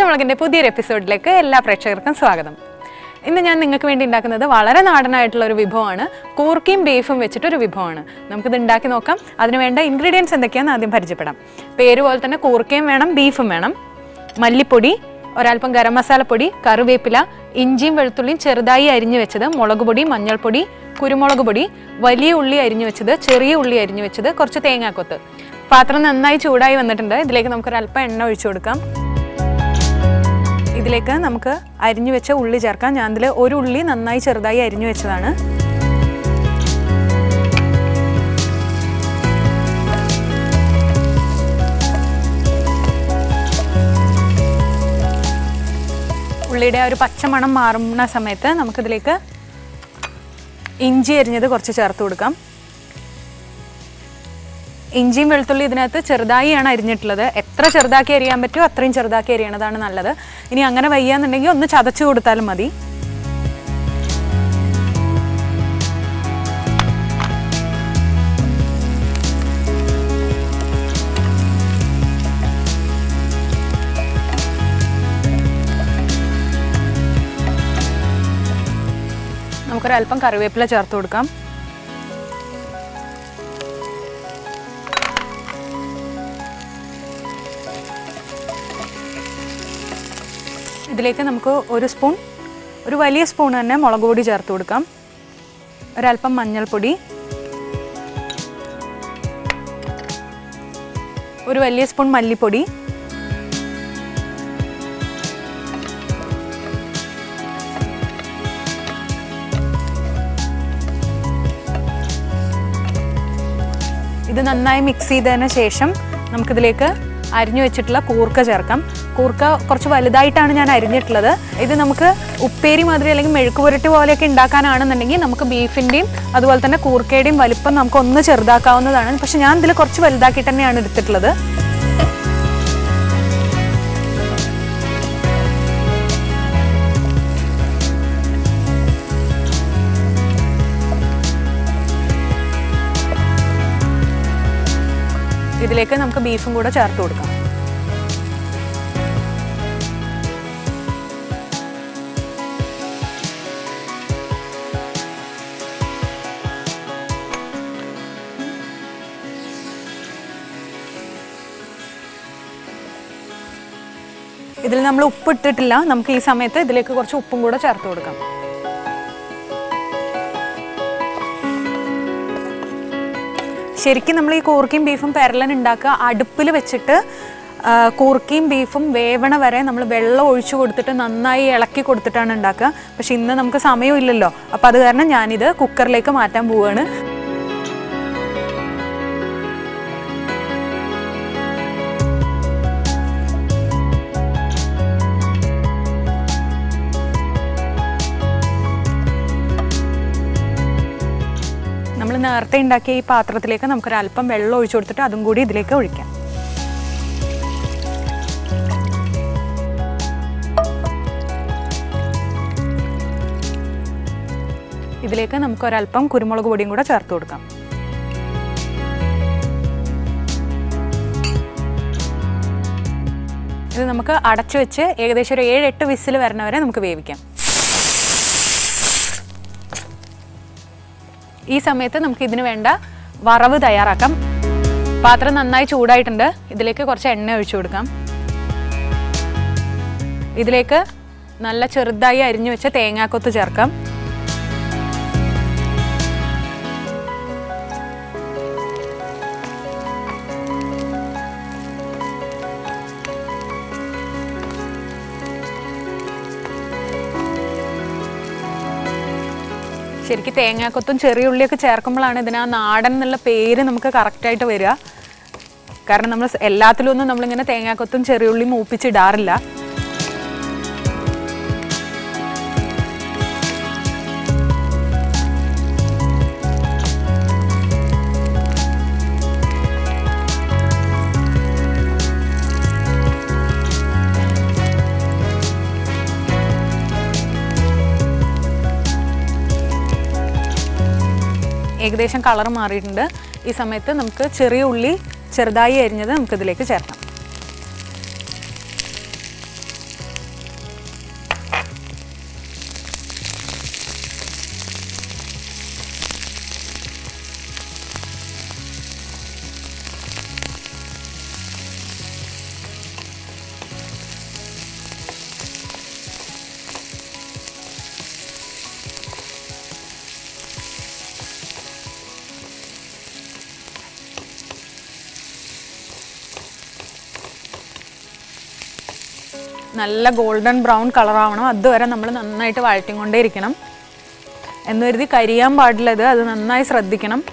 പച്ചമുളകിൻ്റെ പുതിയൊരു എപ്പിസോഡിലേക്ക് എല്ലാ പ്രേക്ഷകർക്കും സ്വാഗതം ഇന്ന് ഞാൻ നിങ്ങൾക്ക് വേണ്ടി ഉണ്ടാക്കുന്നത് വളരെ നാടനായിട്ടുള്ള ഒരു വിഭവമാണ് കൂർക്കയും ബീഫും വെച്ചിട്ടൊരു വിഭവമാണ് നമുക്കിത് ഉണ്ടാക്കി നോക്കാം അതിന് വേണ്ട ഇൻഗ്രീഡിയൻസ് എന്തൊക്കെയാണെന്ന് ആദ്യം പരിചയപ്പെടാം പേര് പോലെ തന്നെ കൂർക്കയും വേണം ബീഫും വേണം മല്ലിപ്പൊടി ഒരൽപ്പം ഗരം മസാലപ്പൊടി കറിവേപ്പില ഇഞ്ചിയും വെളുത്തുള്ളിയും ചെറുതായി അരിഞ്ഞു വെച്ചത് മുളക് പൊടി മഞ്ഞൾപ്പൊടി കുരുമുളക് പൊടി വലിയ ഉള്ളി അരിഞ്ഞു വെച്ചത് ചെറിയ ഉള്ളി അരിഞ്ഞു വെച്ചത് കുറച്ച് തേങ്ങാക്കൊത്ത് പാത്രം നന്നായി ചൂടായി വന്നിട്ടുണ്ട് ഇതിലേക്ക് നമുക്കൊരു അല്പം എണ്ണ ഒഴിച്ചു കൊടുക്കാം ഇതിലേക്ക് നമുക്ക് അരിഞ്ഞു വെച്ച ഉള്ളി ചേർക്കാം ഞാൻ ഇതിൽ ഒരു ഉള്ളി നന്നായി ചെറുതായി അരിഞ്ഞു വെച്ചതാണ് ഉള്ളിയുടെ ആ ഒരു പച്ചമണം മാറുന്ന സമയത്ത് നമുക്കിതിലേക്ക് ഇഞ്ചി അരിഞ്ഞത് കുറച്ച് ചേർത്ത് കൊടുക്കാം ഇഞ്ചിയും വെളുത്തുള്ളി ഇതിനകത്ത് ചെറുതായിയാണ് അരിഞ്ഞിട്ടുള്ളത് എത്ര ചെറുതാക്കി അരിയാൻ പറ്റുമോ അത്രയും ചെറുതാക്കി അരിയണതാണ് നല്ലത് ഇനി അങ്ങനെ വയ്യാന്നുണ്ടെങ്കിൽ ഒന്ന് ചതച്ച് കൊടുത്താലും മതി നമുക്കൊരല്പം കറിവേപ്പില ചേർത്ത് കൊടുക്കാം ഇതിലേക്ക് നമുക്ക് ഒരു സ്പൂൺ ഒരു വലിയ സ്പൂൺ തന്നെ മുളക് പൊടി ചേർത്ത് കൊടുക്കാം ഒരല്പം മഞ്ഞൾപ്പൊടി ഒരു വലിയ സ്പൂൺ മല്ലിപ്പൊടി ഇത് നന്നായി മിക്സ് ചെയ്തതിന് ശേഷം നമുക്കിതിലേക്ക് അരിഞ്ഞു വെച്ചിട്ടുള്ള കൂർക്ക ചേർക്കാം കൂർക്ക കുറച്ച് വലുതായിട്ടാണ് ഞാൻ അരിഞ്ഞിട്ടുള്ളത് ഇത് നമുക്ക് ഉപ്പേരി മാതിരി അല്ലെങ്കിൽ മെഴുക്ക് പുരട്ടി പോലെയൊക്കെ ഉണ്ടാക്കാനാണെന്നുണ്ടെങ്കിൽ നമുക്ക് ബീഫിൻ്റെയും അതുപോലെ തന്നെ കൂർക്കയുടെയും വലിപ്പം നമുക്ക് ഒന്ന് ചെറുതാക്കാവുന്നതാണ് പക്ഷെ ഞാൻ ഇതിൽ കുറച്ച് വലുതാക്കിയിട്ട് തന്നെയാണ് എടുത്തിട്ടുള്ളത് ഇതിലേക്ക് നമുക്ക് ബീഫും കൂടെ ചേർത്ത് കൊടുക്കാം ഇതിൽ നമ്മൾ ഉപ്പ് ഇട്ടിട്ടില്ല നമുക്ക് ഈ സമയത്ത് ഇതിലേക്ക് കുറച്ച് ഉപ്പും കൂടെ ചേർത്ത് കൊടുക്കാം ശരിക്കും നമ്മൾ ഈ കൂർക്കയും ബീഫും പെരലൻ ഉണ്ടാക്കുക അടുപ്പിൽ വെച്ചിട്ട് ആ, കൂർക്കയും ബീഫും വേവണ വരെ നമ്മൾ വെള്ളം ഒഴിച്ചു കൊടുത്തിട്ട് നന്നായി ഇളക്കി കൊടുത്തിട്ടാണ് ഉണ്ടാക്കുക പക്ഷെ ഇന്ന് നമുക്ക് സമയമില്ലല്ലോ അപ്പം അത് കാരണം ഞാനിത് കുക്കറിലേക്ക് മാറ്റാൻ പോവുകയാണ് നമ്മൾ നേരത്തെ ഉണ്ടാക്കിയ ഈ പാത്രത്തിലേക്ക് നമുക്കൊരു അല്പം വെള്ളം ഒഴിച്ചു കൊടുത്തിട്ട് അതും കൂടി ഇതിലേക്ക് ഒഴിക്കാം ഇതിലേക്ക് നമുക്ക് ഒരല്പം കുരുമുളക് പൊടിയും കൂടെ ചേർത്ത് കൊടുക്കാം ഇത് നമുക്ക് അടച്ചു വെച്ച് ഏകദേശം ഒരു ഏഴ് എട്ട് വിസിൽ വരണവരെ നമുക്ക് വേവിക്കാം ഈ സമയത്ത് നമുക്ക് ഇതിന് വേണ്ട വറവ് തയ്യാറാക്കാം പാത്രം നന്നായി ചൂടായിട്ടുണ്ട് ഇതിലേക്ക് കുറച്ച് എണ്ണ ഒഴിച്ചു കൊടുക്കാം ഇതിലേക്ക് നല്ല ചെറുതായി അരിഞ്ഞു വെച്ച തേങ്ങാക്കൊത്ത് ചേർക്കാം ശരിക്കും തേങ്ങാക്കൊത്തും ചെറിയ ഉള്ളിയൊക്കെ ചേർക്കുമ്പോഴാണ് ഇതിന് ആ നാടൻ എന്നുള്ള പേര് നമുക്ക് കറക്റ്റായിട്ട് വരിക കാരണം നമ്മൾ സ് എല്ലാത്തിലും ഒന്നും നമ്മളിങ്ങനെ തേങ്ങാക്കൊത്തും ചെറിയ ഉള്ളി മൂപ്പിച്ചിടാറില്ല ഏകദേശം കളർ മാറിയിട്ടുണ്ട് ഈ സമയത്ത് നമുക്ക് ചെറിയ ഉള്ളി ചെറുതായി അരിഞ്ഞത് നമുക്കിതിലേക്ക് ചേർക്കാം നല്ല ഗോൾഡൻ ബ്രൗൺ കളർ ആവണം അതുവരെ നമ്മൾ നന്നായിട്ട് വഴറ്റിക്കൊണ്ടേ ഇരിക്കണം എന്ന് കരുതി കരിയാൻ പാടില്ല ഇത് അത് നന്നായി ശ്രദ്ധിക്കണം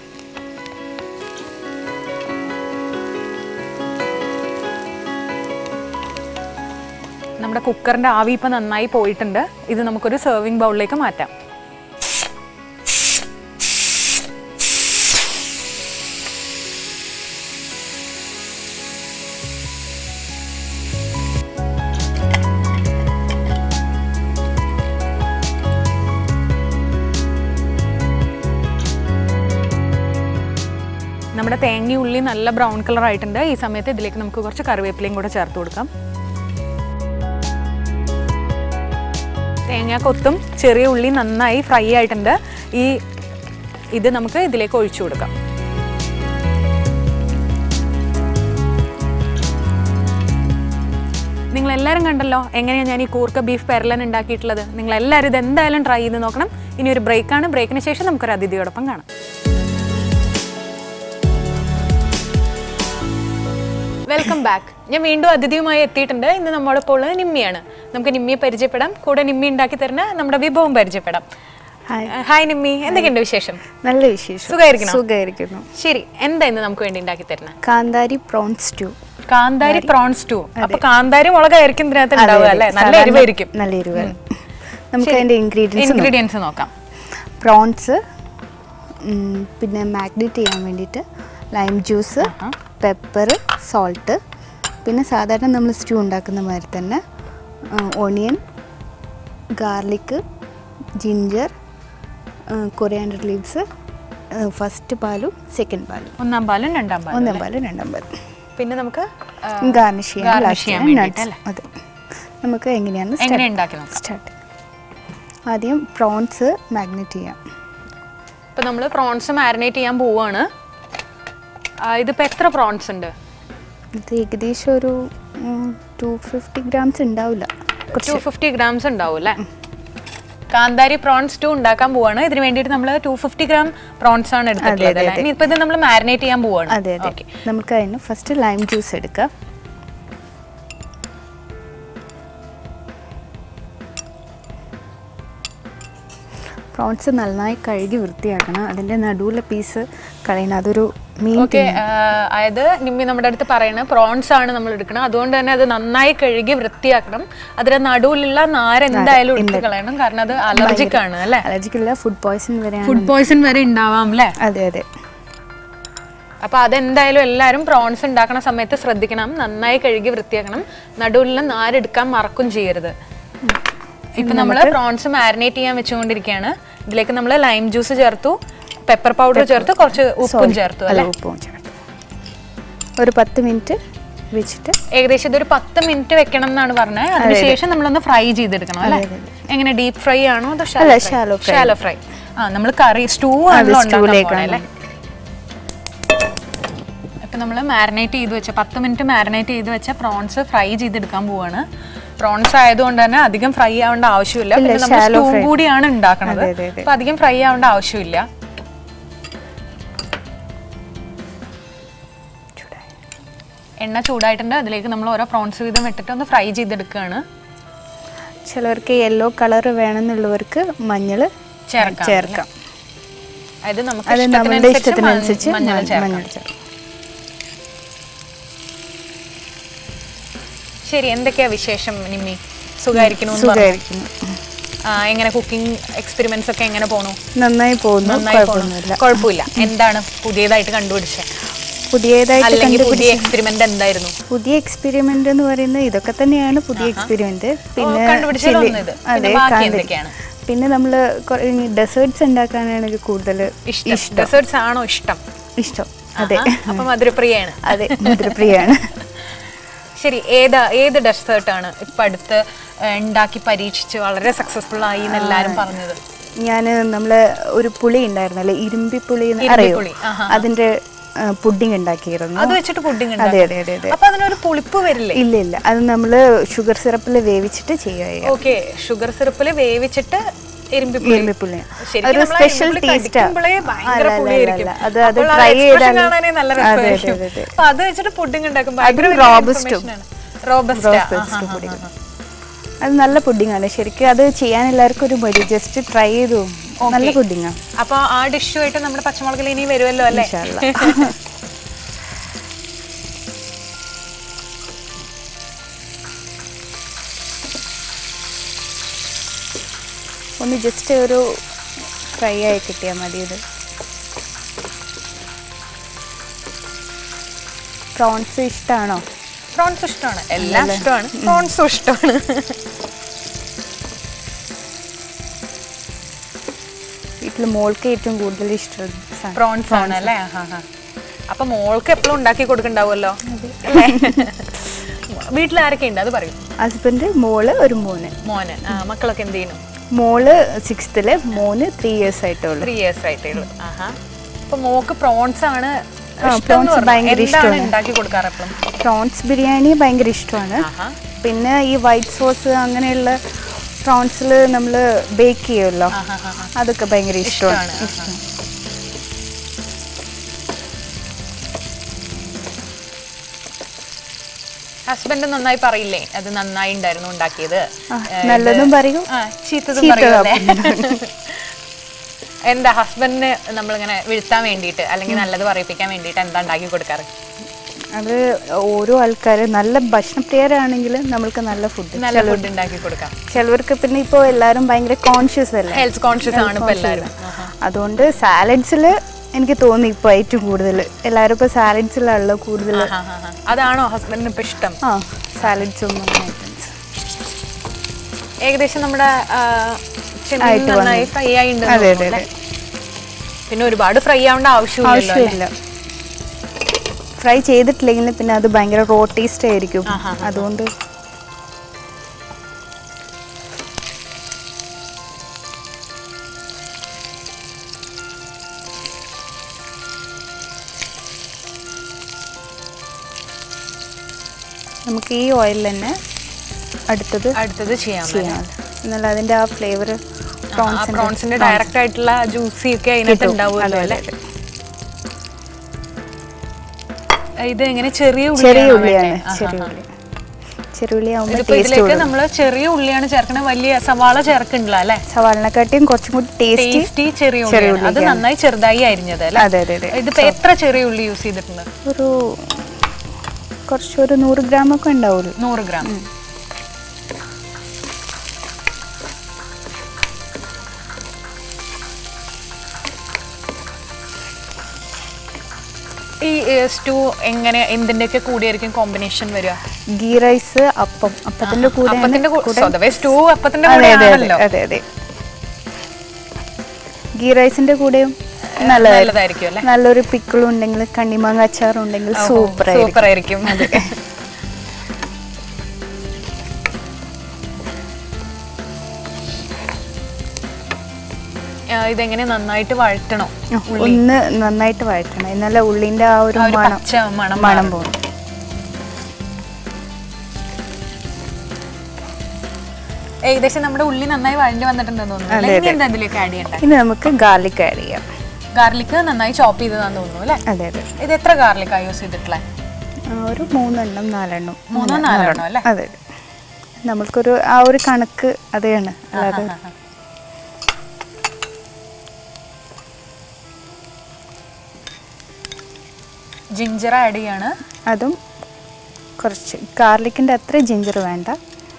നമ്മുടെ കുക്കറിൻ്റെ ആവി ഇപ്പം നന്നായി പോയിട്ടുണ്ട് ഇത് നമുക്കൊരു സെർവിങ് ബൗളിലേക്ക് മാറ്റാം നമ്മുടെ തേങ്ങ ഉള്ളി നല്ല ബ്രൗൺ കളർ ആയിട്ടുണ്ട് ഈ സമയത്ത് ഇതിലേക്ക് നമുക്ക് കുറച്ച് കറിവേപ്പിലയും കൂടെ ചേർത്ത് കൊടുക്കാം തേങ്ങ കൊത്തും ചെറിയ ഉള്ളി നന്നായി ഫ്രൈ ആയിട്ടുണ്ട് ഈ ഇത് നമുക്ക് ഇതിലേക്ക് ഒഴിച്ചു കൊടുക്കാം നിങ്ങൾ എല്ലാവരും കണ്ടല്ലോ എങ്ങനെയാണ് ഞാൻ ഈ കൂർക്ക ബീഫ് പെരലൻ ഉണ്ടാക്കിയിട്ടുള്ളത് നിങ്ങൾ എല്ലാവരും ഇത് എന്തായാലും ട്രൈ ചെയ്ത് നോക്കണം ഇനി ഒരു ബ്രേക്കാണ് ബ്രേക്കിന് ശേഷം നമുക്കൊരു അതിഥിയോടൊപ്പം കാണാം വെൽക്കം ബാക്ക് ഞാൻ വീണ്ടും അതിഥിയുമായി എത്തിയിട്ടുണ്ട് ഇന്ന് നമ്മളിപ്പോൾ ഉള്ളത് നിമ്മിയാണ് നമുക്ക് നിമ്മിയെ പരിചയപ്പെടാം കൂടെ നിമ്മി ഉണ്ടാക്കി തരുന്ന നമ്മുടെ വിഭവം പരിചയപ്പെടാം ഹായ് ഹായ് നിമ്മി എന്തൊക്കെയുണ്ട് വിശേഷം നല്ല വിശേഷം സുഖായിരിക്കണോ? സുഖമായിരിക്കുന്നു ശരി എന്താ ഇന്ന് നമുക്ക് വേണ്ടി ഉണ്ടാക്കി തരുന്നത് കാന്താരി പ്രോൺ സ്റ്റൂ കാന്താരി പ്രോൺസ് ടു അപ്പൊ കാന്താരി മുളകായിരിക്കും ഇതിനകത്ത് ഉണ്ടാവുക അല്ലേ നല്ല എരിവായിരിക്കും നല്ല എരിവ് നമുക്ക് അതിന്റെ ഇൻഗ്രീഡിയൻസ് ഇൻഗ്രീഡിയൻസ് നോക്കാം പ്രോൺസ് പിന്നെ മാഗ്നേറ്റ് ചെയ്യാൻ വേണ്ടിയിട്ട് ലൈം ജ്യൂസ് പെപ്പർ സോൾട്ട് പിന്നെ സാധാരണ നമ്മൾ സ്റ്റൂ ഉണ്ടാക്കുന്ന മാതിരി തന്നെ onion garlic ginger coriander leaves first പാലും സെക്കൻഡ് പാലും ഒന്നാം പാലും രണ്ടാം പാലും ഒന്നാം പാലും രണ്ടാം പാലും പിന്നെ നമുക്ക് ആ, ഗാർണിഷ് ചെയ്യാൻ garnish last ചെയ്യാൻ ആണ് വേണ്ടിയിട്ട് nuts. അതെ നമുക്ക് എങ്ങനെയാണ് എങ്ങനെ ഉണ്ടാക്കി നോക്കാം സ്റ്റാർട്ട് ആദ്യം പ്രോൺസ് മാഗ്നേറ്റ് ചെയ്യാം ഇപ്പൊ നമ്മൾ പ്രോൺസ് മാരിനേറ്റ് ചെയ്യാൻ പോവാണ് ആ, ഇതിപ്പോ എത്ര പ്രോൺസ് ഉണ്ട് ഇത് ഏകദേശം ഒരു ടു ഫിഫ്റ്റി ഗ്രാംസ് ഉണ്ടാവില്ല ടു ഫിഫ്റ്റി ഗ്രാംസ് ഉണ്ടാവും അല്ലേ കാന്താരി പ്രോൺസ് ടു ഉണ്ടാക്കാൻ പോവാണ് ഇതിന് വേണ്ടിയിട്ട് നമ്മൾ ടു ഫിഫ്റ്റി ഗ്രാം പ്രോൺസ് ആണ് എടുത്തിട്ടുള്ളത് അല്ലേ ഇനി ഇപ്പൊ ഇത് നമ്മൾ മാരിനേറ്റ് ചെയ്യാൻ പോവാണ് അതെ അതെ Okay. നമുക്ക് അതിന് ഫസ്റ്റ് ലൈം ജ്യൂസ് എടുക്കാം പ്രോൺസ് നന്നായി കഴുകി വൃത്തിയാക്കണം അതിൻ്റെ നടുവിലെ പീസ് കളയണം അതൊരു മീൻ ഓക്കെ അതായത് നിമ്മി നമ്മുടെ അടുത്ത് പറയണ പ്രോൺസ് ആണ് നമ്മൾ എടുക്കണം അതുകൊണ്ട് തന്നെ അത് നന്നായി കഴുകി വൃത്തിയാക്കണം അതിന്റെ നടുവിലുള്ള നാര് എന്തായാലും എടുത്ത് കളയണം കാരണം അത് അലർജിക് ആണ് അല്ലേ അലർജിക്കുള്ള ഫുഡ് പോയ്സൺ വരെയാണ് ഫുഡ് പോയ്സൺ വരെ ഉണ്ടാവാം അല്ലേ അതെ അതെ അപ്പൊ അതെന്തായാലും എല്ലാവരും പ്രോൺസ് ഉണ്ടാക്കുന്ന സമയത്ത് ശ്രദ്ധിക്കണം നന്നായി കഴുകി വൃത്തിയാക്കണം നടുവിലുള്ള നാരെടുക്കാൻ മറക്കും ചെയ്യരുത് ഇപ്പൊ നമ്മൾ പ്രോൺസ് മാരിനേറ്റ് ചെയ്യാൻ വെച്ചുകൊണ്ടിരിക്കുകയാണ് ഇതിലേക്ക് നമ്മൾ ലൈം ജ്യൂസ് ചേർത്തു പെപ്പർ പൗഡർ ചേർത്ത് കുറച്ച് ഉപ്പും ചേർത്തു അല്ല അല്ലെ ഉപ്പും ചേർത്ത് ഒരു പത്ത് മിനിറ്റ് വെച്ചിട്ട് ഏകദേശം ഇതൊരു പത്ത് മിനിറ്റ് വെക്കണം എന്നാണ് പറഞ്ഞത് അതിനുശേഷം നമ്മളൊന്ന് ഫ്രൈ ചെയ്തെടുക്കണം അല്ലെ എങ്ങനെ ഡീപ് ഫ്രൈ ആണോ അതോ അല്ല, shallow fry. ഷാലോ ഫ്രൈ ആ നമ്മൾ കറി സ്റ്റൂ ആണല്ലോ ഉണ്ടാക്കാൻ സ്റ്റൂവിലേക്കാണ്. പോണേ, അല്ലേ ഇപ്പൊ നമ്മൾ മാരിനേറ്റ് ചെയ്ത് വെച്ച പത്ത് മിനിറ്റ് മാരിനേറ്റ് ചെയ്ത് വെച്ച പ്രോൺസ് ഫ്രൈ ചെയ്തെടുക്കാൻ പോവാണ് പ്രോൺസ് ആയതുകൊണ്ട് തന്നെ അധികം ഫ്രൈ ആവേണ്ട ആവശ്യമില്ല ഇല്ല, പിന്നെ നമ്മൾ shallow സ്റ്റൂ fry. കൂടിയാണ് ഉണ്ടാക്കണത് അതെ, അതെ, അതെ. അപ്പൊ അധികം ഫ്രൈ ആവേണ്ട ആവശ്യമില്ല എണ്ണ ചൂടായിട്ടുണ്ട് അതിലേക്ക് നമ്മൾ ഓരോ പ്രോൺസ് വീതം ഇട്ടിട്ട് ഒന്ന് ഫ്രൈ ചെയ്തെടുക്കുകയാണ് ചിലവർക്ക് യെല്ലോ കളർ വേണമെന്നുള്ളവർക്ക് മഞ്ഞൾ ചേർക്കാം ചേർക്കാം അതായത് നമുക്ക് അത് നമ്മുടെ ഇഷ്ടത്തിനനുസരിച്ച് ഇഷ്ടത്തിനനുസരിച്ച് മഞ്ഞൾ മഞ്ഞൾ ചേർക്കാം മഞ്ഞൾ ചേർക്കാം ശരി എന്തൊക്കെയാ വിശേഷം നിമ്മി സുഖായിരിക്കണു സുഖമായിരിക്കുന്നു എങ്ങനെ കുക്കിംഗ് എക്സ്പെരിമെന്റ്സ് ഒക്കെ എങ്ങനെ പോണു നന്നായി പോകുന്നു നന്നായി പോണു കുഴപ്പമൊന്നുമില്ല കുഴപ്പമില്ല എന്താണ് പുതിയതായിട്ട് കണ്ടുപിടിച്ചത് പുതിയതായിട്ട് അല്ലെങ്കിൽ കണ്ടുപിടി പുതിയ എക്സ്പെരിമെന്റ് എന്തായിരുന്നു പുതിയ എക്സ്പെരിമെന്റ് എന്ന് പറയുന്നത് ഇതൊക്കെ തന്നെയാണ് പുതിയ എക്സ്പെരിമെന്റ് പിന്നെ കണ്ടുപിടിച്ചത് chili- ഒന്ന് ഇത്. അതെ പിന്നെ ബാക്കി കാന്താരി. എന്തൊക്കെയാണ്? പിന്നെ നമ്മള് ഡെസേർട്സ് ഉണ്ടാക്കാനാണ് എനിക്ക് കൂടുതൽ ഇഷ്ടം ഡെസേർട്സ് ആണോ ഇഷ്ടം ഇഷ്ടം അതെ ആഹാ, അപ്പൊ മധുരപ്രിയാണ് അതെ മധുരപ്രിയാണ് ശരി ഏതാ ഏത് ഡെസേർട്ട് ആണ് ഇപ്പൊ അടുത്ത് ഏഹ്, ഉണ്ടാക്കി പരീക്ഷിച്ച് വളരെ സക്സസ്ഫുൾ ആയി എന്ന് എല്ലാരും പറഞ്ഞത് ഞാൻ നമ്മള് ഒരു പുളി ഉണ്ടായിരുന്നല്ലേ ഇരുമ്പി പുളി എന്ന് അറിയോ ഇരുമ്പിപ്പുളി, ആഹാ. അതിന്റെ പുഡിംഗ് ഉണ്ടാക്കിയിരുന്നു അത് വെച്ചിട്ട് പുഡിംഗ് അതെ അതെ അതെ അതെ അപ്പൊ അതിനൊരു പുളിപ്പ് വരില്ലേ ഇല്ല ഇല്ല അത് നമ്മള് ഷുഗർ സിറപ്പിൽ വേവിച്ചിട്ട് ചെയ്യുക ഓക്കെ ഷുഗർ സിറപ്പിൽ വേവിച്ചിട്ട് ഇരുമ്പിപ്പുളി ഇരുമ്പിപ്പുളി ശരിക്കും ഒരു നമ്മള് ആ സ്പെഷ്യൽ ഇരുമ്പിപ്പുളി ടേസ്റ്റാ കടിക്കുമ്പളേ ഭയങ്കര പുളിയായിരിക്കും. അത് അത് അപ്പോൾ ആ ട്രൈ expression ചെയ്താൽ കാണാനേ നല്ല അതെ അതെ രസമായിരിക്കും. അതെ അതെ അപ്പൊ അത് വെച്ചിട്ട് പുഡിംഗ് ഉണ്ടാക്കും ഭയങ്കര അതും വലിയ robusta. information ആണ്. Robusta. Robusta ആഹാ, പുഡിംഗ്. ആഹാ. അത് നല്ല പുഡിങ്ങാണ് ശരിക്കും അത് ചെയ്യാൻ എല്ലാവർക്കും ഒരു മടി ജസ്റ്റ് ട്രൈ ചെയ്തു നല്ല പുഡിങ്ങാണ് അപ്പൊ ആ ഡിഷുമായിട്ട് നമ്മുടെ പച്ചമുളകിൽ ഇനി വരുമല്ലോ അല്ലേ ഒന്ന് ജസ്റ്റ് ഒരു ഫ്രൈ ആയി കിട്ടിയാൽ മതി ഇത് പ്രോൺസ് ഇഷ്ടമാണോ പ്രോൺസ് ഇഷ്ടമാണ് എല്ലാം ഇഷ്ടമാണ് പ്രോൺസും ഇഷ്ടമാണ് വീട്ടിൽ മോൾക്ക് ഏറ്റവും കൂടുതൽ ഇഷ്ടം പ്രോൺസ് ആണ് അല്ലേ ആഹാ, ആഹാ. അപ്പൊ മോൾക്ക് എപ്പോഴും ഉണ്ടാക്കി കൊടുക്കണ്ടാവുമല്ലോ അല്ലേ വീട്ടിൽ ആരൊക്കെ ഉണ്ട് അത് പറയൂ ഹസ്ബൻഡ് മോള് ഒരു മോന് മോന് ആ, മക്കളൊക്കെ എന്ത് ചെയ്യുന്നു മോള് സിക്സ്ത്തില് മോന് ത്രീ ഇയേഴ്സ് ആയിട്ടുള്ളൂ ത്രീ ഇയേഴ്സ് ആയിട്ടേ ഉള്ളൂ ആഹാ അപ്പൊ മോക്ക് പ്രോൺസ് ആണ് ആ, ഇഷ്ടം എന്ന് prawns പറഞ്ഞു. ഭയങ്കര എന്താണ് ഇഷ്ടമാണ്. ഉണ്ടാക്കി കൊടുക്കാറ് എപ്പോഴും പ്രോൺസ് ബിരിയാണി ഭയങ്കര ഇഷ്ടമാണ് ആഹാ പിന്നെ ഈ വൈറ്റ് സോസ് അങ്ങനെയുള്ള പ്രോൺസിൽ നമ്മൾ ബേക്ക് ചെയ്യുമല്ലോ ആഹാ, ആഹാ. അതൊക്കെ ഭയങ്കര ഇഷ്ടമാണ് ഇഷ്ടമാണ്, ആഹാ. ഹസ്ബൻഡ് നന്നായി പറയില്ലേ അത് നന്നായി ഉണ്ടായിരുന്നു ഉണ്ടാക്കിയത് ആ, നല്ലതും പറയും ആ ചീത്തതും ചീത്ത പറയൂല്ലേ എന്താ ഹസ്ബൻഡിന് നമ്മളിങ്ങനെ വീഴ്ത്താൻ വേണ്ടിയിട്ട് അല്ലെങ്കിൽ നല്ലത് പറയിപ്പിക്കാൻ വേണ്ടിയിട്ട് എന്താ ഉണ്ടാക്കി കൊടുക്കാറ് അത് ഓരോ ആൾക്കാർ നല്ല ഭക്ഷണപ്രിയരാണെങ്കിൽ നമ്മൾക്ക് നല്ല ഫുഡ് നല്ല ഫുഡ് ഉണ്ടാക്കി കൊടുക്കാം ചിലവർക്ക് പിന്നെ ഇപ്പോൾ എല്ലാവരും ഭയങ്കര കോൺഷ്യസ് അല്ലേ ഹെൽത്ത് കോൺഷ്യസ് ആണ് ഇപ്പൊ എല്ലാവരും അതുകൊണ്ട് സാലഡ്സിൽ എനിക്ക് തോന്നി ഇപ്പോൾ ഏറ്റവും കൂടുതൽ എല്ലാവരും ഇപ്പോൾ സാലഡ്സിലാണല്ലോ കൂടുതൽ ആഹാ, ആഹാ. അതാണോ ഹസ്ബൻഡിന് ഇപ്പൊ ഇഷ്ടം ആ സാലഡ്സും ഐറ്റംസ് ഏകദേശം നമ്മുടെ ആ, ചെമ്മീൻ ആയിട്ട് നന്നായി വന്നു. ഫ്രൈ ആയി അതെ അതെ അതെ പിന്നെ ഒരുപാട് ഫ്രൈ ആവേണ്ട ആവശ്യമില്ലല്ലോ അല്ലേ? ആവശ്യമില്ല ഫ്രൈ ചെയ്തിട്ടില്ലെങ്കിൽ പിന്നെ അത് ഭയങ്കര റോ ടേസ്റ്റ് ആയിരിക്കും ആഹാ, ആഹാ. അതുകൊണ്ട് നമുക്ക് ഈ ഓയിൽ തന്നെ അടുത്തത് അടുത്തത് ചെയ്യാം ചെയ്യാം എന്നാൽ അതിൻ്റെ ആ ഫ്ലേവർ പ്രോൺസിന്റെ ഡയറക്റ്റ് ആയിട്ടുള്ള ജ്യൂസി ഒക്കെ അതിനകത്ത് കിട്ടും. ഉണ്ടാവുമല്ലോ അതെ, അല്ലേ ഇത് എങ്ങനെ ചെറിയ ചെറിയ ഉള്ളിയാണോ ഉള്ളിയാണ് വേണ്ടേ? ആഹാ, ചെറിയ ആഹാ. ഉള്ളി ചെറിയ ഉള്ളി ആവുമ്പോൾ ഇതിപ്പോ ടേസ്റ്റ് ഇതിലേക്ക് നമ്മൾ ചെറിയ ഉള്ളിയാണ് ചേർക്കണത് വലിയ സവാള ചേർക്കണില്ല അല്ലേ സവാളിനെക്കാട്ടിയും കുറച്ചും കൂടി ടേസ്റ്റ് ടേസ്റ്റി ചെറിയ ചെറിയ ഉള്ളി അത് ഉള്ളിക്കാണ്. നന്നായി ചെറുതായി അരിഞ്ഞത് അല്ലേ അതെ അതെ അതെ ഇതിപ്പോ എത്ര ചെറിയ ഉള്ളി യൂസ് ചെയ്തിട്ടുണ്ട് ഒരു കുറച്ചൊരു നൂറ് ഗ്രാം ഒക്കെ ഉണ്ടാവുള്ളൂ നൂറ് ഗ്രാം ഈ സ്റ്റൂ എങ്ങനെ എന്തിന്റെയൊക്കെ കൂടിയായിരിക്കും കോമ്പിനേഷൻ വരിക ഗീ റൈസ് അപ്പം അപ്പത്തിന്റെ കൂടെ അപ്പത്തിന്റെ കൂ- സ്വതവേ സ്റ്റൂ അപ്പത്തിന്റെ അതെ കൂടെ അതെ അതെ ആണല്ലോ അതെ അതെ ഗീ റൈസിന്റെ കൂടെയും നല്ലതായിരിക്കും നല്ലതായിരിക്കും അല്ലേ നല്ലൊരു പിക്കിളും ഉണ്ടെങ്കിൽ കണ്ണിമാങ്ങ അച്ചാറും ഉണ്ടെങ്കിൽ സൂപ്പർ സൂപ്പർ ആയിരിക്കും ആ, ഇതെങ്ങനെ നന്നായിട്ട് വഴറ്റണോ ഒന്ന് നന്നായിട്ട് വഴറ്റണം എന്നാലേ ഉള്ളിന്റെ ആ ഒരു ആ ഒരു മണം പച്ച മണം മണം മാറും. പോകും ഏകദേശം നമ്മുടെ ഉള്ളി നന്നായി വഴഞ്ഞു വന്നിട്ടുണ്ടെന്ന് തോന്നുന്നു അതെ, അല്ലേ? ഇനി അതെ. എന്താ ഇതിലേക്ക് ആഡ് ചെയ്യണ്ടേ ഇനി നമുക്ക് ഗാർലിക് ആഡ് ചെയ്യാം ഗാർലിക് നന്നായി ചോപ്പ് ചെയ്തതാന്ന് തോന്നുന്നു അല്ലേ അതെ അതെ ഇത് എത്ര ഗാർലിക്കാ യൂസ് ചെയ്തിട്ടുള്ളത് ആ, ഒരു മൂന്നെണ്ണം നാലെണ്ണം മൂന്നോ അങ്ങനെ, നാലെണ്ണോ അല്ലേ? അതെ അതെ നമ്മൾക്കൊരു ആ ഒരു കണക്ക് അതാണ് അല്ലാതെ ജിഞ്ചർ ആഡ് ചെയ്യാണ് അതും കുറച്ച് ഗാർലിക്കിൻ്റെ അത്ര ജിഞ്ചർ വേണ്ട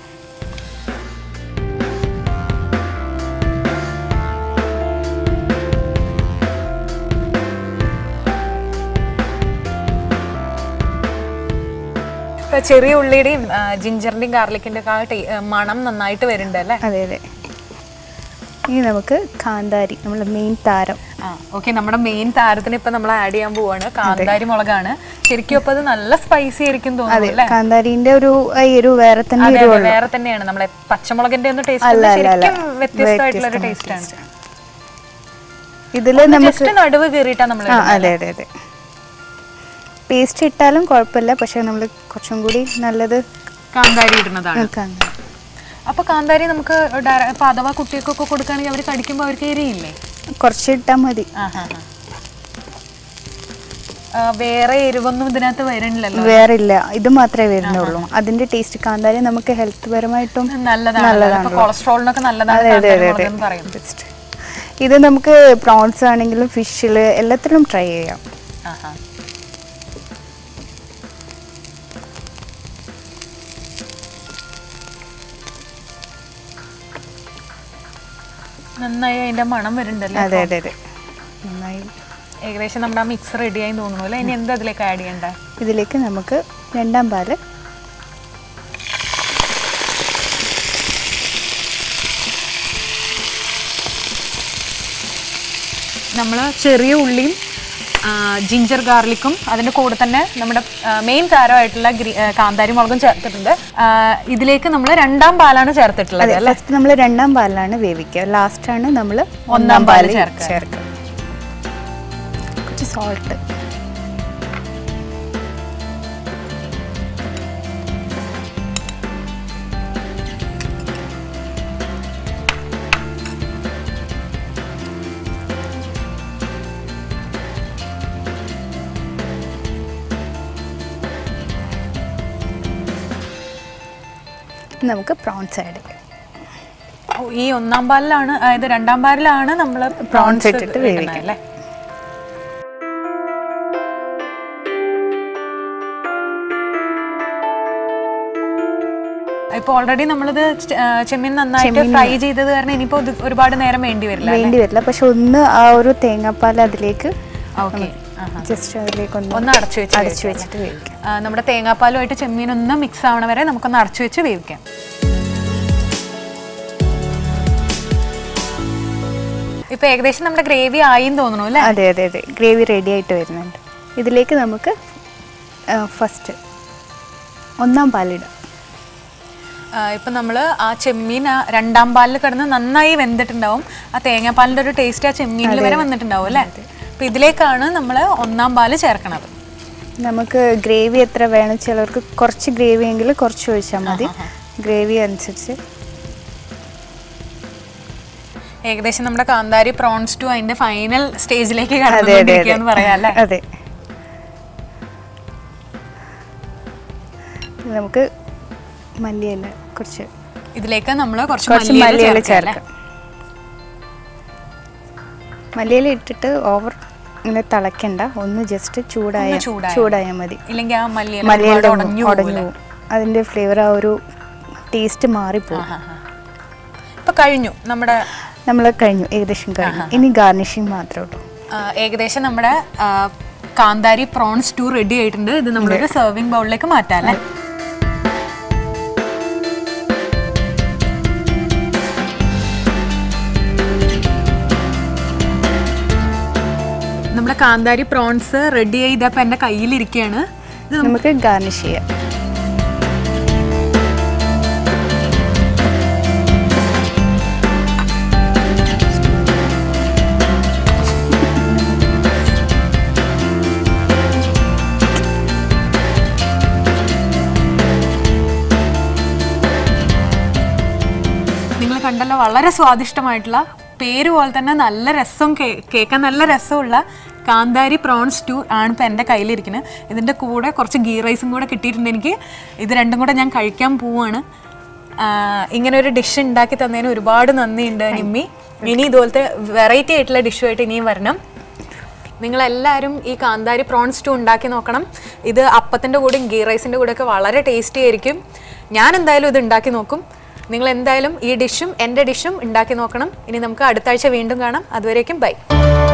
ഇപ്പൊ ചെറിയ ഉള്ളിയുടെയും ആ, ജിഞ്ചറിന്റെയും ഗാർലിക്കിന്റെ ഒക്കെ ആ ടേ- ആ, മണം നന്നായിട്ട് വരുന്നുണ്ട് അല്ലേ അതെ അതെ ഇനി നമുക്ക് കാന്താരി നമ്മുടെ മെയിൻ താരം ആ ഓക്കെ നമ്മുടെ മെയിൻ താരത്തിന് ഇപ്പൊ നമ്മൾ ആഡ് ചെയ്യാൻ പോവാണ് കാന്താരി മുളകാണ് ശരിക്കും അപ്പൊ അത് നല്ല സ്പൈസി ആയിരിക്കും അതെ തോന്നുന്നു അല്ലേ കാന്താരിൻ്റെ ഒരു ആ എരിവ് വേറെ തന്നെ അതെ അതെ എരിവുള്ളൂ വേറെ തന്നെയാണ് നമ്മളെ പച്ചമുളകിന്റെ ഒന്നും അല്ല, ടേസ്റ്റ് അല്ല, അല്ല. ശരിക്കും വ്യത്യസ്തമായിട്ടുള്ള ഒരു വ്യത്യസ്തമായ ടേസ്റ്റ് ആണ് ഇതിൽ നമുക്ക് ജസ്റ്റ് നടുവ് കീറിയിട്ടാ നമ്മൾ ആ അതെ അതെ അതെ പേസ്റ്റ് ഇട്ടാലും കുഴപ്പമില്ല പക്ഷെ നമ്മൾ കുറച്ചും കൂടി നല്ലത് കാന്താരി ഇടുന്നതാണ് കാന്താരി അപ്പൊ കാന്താരി നമുക്ക് ഡയറ- ഇപ്പൊ അഥവാ കുട്ടികൾക്കൊക്കെ കൊടുക്കുകയാണെങ്കിൽ അവർ കടിക്കുമ്പോൾ അവർക്ക് എരിയില്ലേ കുറച്ച് ഇട്ടാൽ മതി ആ ഹാ ഹാ ആ, വേറെ എരിവൊന്നും ഇതിനകത്ത് വരുന്നില്ലല്ലോ വേറെ ഇല്ല ഇത് മാത്രമേ വരുന്നുള്ളൂ അതിന്റെ ടേസ്റ്റ് കാന്താരി നമുക്ക് ഹെൽത്ത് പരമായിട്ടും നല്ലതാണ് കൊളസ്ട്രോളിനൊക്കെ നല്ലതാണ് അതെ അതെ കാന്താരി അതെ മുളക് അതെ എന്ന് പറയുന്നത് ബെസ്റ്റ് ഇത് നമുക്ക് പ്രോൺസ് ആണെങ്കിലും ഫിഷിൽ എല്ലാത്തിലും ട്രൈ ചെയ്യാം ആഹാ. നന്നായി അതിന്റെ മണം വരുന്നുണ്ടല്ലോ അതെ അതെ അതെ നന്നായി ഏകദേശം നമ്മുടെ ആ മിക്സ് റെഡി ആയി തോന്നുന്നു അല്ലേ ഇനി എന്താ അതിലേക്ക് ആഡ് ചെയ്യണ്ട ഇതിലേക്ക് നമുക്ക് രണ്ടാം പാല് നമ്മൾ ചെറിയ ഉള്ളിയും ജിഞ്ചർ ഗാർലിക്കും അതിൻ്റെ കൂടെ തന്നെ നമ്മുടെ മെയിൻ താരമായിട്ടുള്ള ഗ്രീ ആ, കാന്താരി മുളകും ചേർത്തിട്ടുണ്ട് ആ, ഇതിലേക്ക് നമ്മൾ രണ്ടാം പാലാണ് ചേർത്തിട്ടുള്ളത് അതെ അല്ലേ ഫസ്റ്റ് നമ്മൾ രണ്ടാം പാലിലാണ് വേവിക്കുക ലാസ്റ്റാണ് നമ്മൾ ഒന്നാം പാല് പാല് ചേർക്കുക. ചേർക്കുക കുറച്ച് സോൾട്ട് നമുക്ക് പ്രോൺസ് ആഡ് ചെയ്യാം ഓ, ഈ ഒന്നാം പാലിലാണ് അതായത് രണ്ടാം പാലിലാണ് നമ്മൾ Prawns ഇട്ടിട്ട് വേവിക്കുക. അല്ലേ ഇപ്പൊ ഓൾറെഡി നമ്മളിത് ചെ- ആ, ചെമ്മീൻ നന്നായിട്ട് ഫ്രൈ ചെയ്തത് കാരണം ഇനിയിപ്പോ ഇത് ഒരുപാട് നേരം വേണ്ടി വരില്ല വേണ്ടി വരില്ല പക്ഷെ ഒന്ന് ആ ഒരു തേങ്ങാപ്പാൽ അതിലേക്ക് ഓക്കെ ജസ്റ്റ് അതിലേക്ക് ഒന്ന് ഒന്ന് അടച്ചു വെച്ച് അടച്ചു വെച്ചിട്ട് വേവിക്കാം ആ, നമ്മുടെ തേങ്ങാപ്പാലുമായിട്ട് ചെമ്മീൻ ഒന്ന് മിക്സ് ആവണ വരെ നമുക്കൊന്ന് അടച്ചു വെച്ച് വേവിക്കാം ഇപ്പൊ ഏകദേശം നമ്മുടെ ഗ്രേവി ആയിന്ന് തോന്നുന്നു അല്ലേ അതെ അതെ അതെ ഗ്രേവി റെഡി ആയിട്ട് വരുന്നുണ്ട് ഇതിലേക്ക് നമുക്ക് ഫസ്റ്റ് ഒന്നാം പാലിടാം ആ, ഇപ്പൊ നമ്മള് ആ ചെമ്മീൻ ആ രണ്ടാം പാലിൽ കിടന്ന് നന്നായി വെന്തിട്ടുണ്ടാവും ആ തേങ്ങാപ്പാലിന്റെ ഒരു ടേസ്റ്റ് ആ ചെമ്മീനിൽ വരെ വന്നിട്ടുണ്ടാവും അല്ലേ അപ്പൊ ഇതിലേക്കാണ് നമ്മൾ ഒന്നാം പാല് ചേർക്കണത് നമുക്ക് ഗ്രേവി എത്ര വേണം ചിലർക്ക് കുറച്ച് ഗ്രേവി എങ്കിൽ കുറച്ച് ഒഴിച്ചാൽ മതി ഗ്രേവി അനുസരിച്ച് ഏകദേശം നമ്മുടെ കാന്താരി പ്രോൺസ് ടു അതിന്റെ ഫൈനൽ സ്റ്റേജിലേക്ക് അതെ അതെ കടന്നുകൊണ്ടിരിക്കുകയെന്ന് പറയാം അല്ലേ അതെ ഇത് നമുക്ക് മല്ലിയില കുറച്ച് ഇതിലേക്ക് നമ്മൾ കുറച്ച് കുറച്ച് മല്ലിയില മല്ലിയില ചേർക്കാം അല്ലേ? ചേർക്കാം മല്ലിയില ഇട്ടിട്ട് ഓവർ ഇങ്ങനെ തിളക്കണ്ട ഒന്ന് ജസ്റ്റ് ചൂടായ ഒന്ന് ചൂടായാൽ ചൂടായാൽ മതി ഇല്ലെങ്കിൽ ആ മല്ലിയില മല്ലിയില ഒരുപാട് ഉടഞ്ഞു ഉടഞ്ഞു പോകൂലെ? പോകും അതിന്റെ ഫ്ലേവർ ആ ഒരു ടേസ്റ്റ് മാറിപ്പോകും ആഹാ. ഇപ്പൊ കഴിഞ്ഞു നമ്മുടെ നമ്മൾ കഴിഞ്ഞു ഏകദേശം കഴിഞ്ഞു ഇനി ഗാർണിഷിങ് മാത്രമേ ഉള്ളൂ ആ, ഏകദേശം നമ്മുടെ ആ, കാന്താരി പ്രോൺസ് ടു റെഡി ആയിട്ടുണ്ട് ഇത് നമ്മളൊരു സെർവിങ് ബൗളിലേക്ക് മാറ്റാം അല്ലേ നമ്മുടെ കാന്താരി പ്രോൺസ് റെഡി ചെയ്തപ്പോൾ എൻ്റെ കയ്യിലിരിക്കുകയാണ് ഇത് നമുക്ക് ഗാർണിഷ് ചെയ്യാം നിങ്ങൾ കണ്ടല്ലോ വളരെ സ്വാദിഷ്ടമായിട്ടുള്ള പേര് പോലെ തന്നെ നല്ല രസം കേ- കേൾക്കാൻ നല്ല രസമുള്ള കാന്താരി പ്രോൺസ് സ്റ്റൂ ആണ് ഇപ്പം എൻ്റെ കയ്യിലിരിക്കുന്നത് ഇതിൻ്റെ കൂടെ കുറച്ച് ഗീ റൈസും കൂടെ കിട്ടിയിട്ടുണ്ട് എനിക്ക് ഇത് രണ്ടും കൂടെ ഞാൻ കഴിക്കാൻ പോവാണ് ആ, ഇങ്ങനെ ഒരു ഡിഷ് ഉണ്ടാക്കി തന്നതിന് ഒരുപാട് നന്ദിയുണ്ട് നിമ്മി ഇനി ഇതുപോലത്തെ വെറൈറ്റി ആയിട്ടുള്ള ഡിഷുമായിട്ട് ഇനിയും വരണം നിങ്ങളെല്ലാവരും ഈ കാന്താരി പ്രോൺ സ്റ്റൂ ഉണ്ടാക്കി നോക്കണം ഇത് അപ്പത്തിൻ്റെ കൂടെയും ഗീ റൈസിൻ്റെ കൂടെയൊക്കെ വളരെ ടേസ്റ്റി ആയിരിക്കും ഞാൻ എന്തായാലും ഇത് ഉണ്ടാക്കി നോക്കും നിങ്ങൾ എന്തായാലും ഈ ഡിഷും എൻ്റെ ഡിഷും ഉണ്ടാക്കി നോക്കണം ഇനി നമുക്ക് അടുത്ത ആഴ്ച വീണ്ടും കാണാം അതുവരേക്കും ബൈ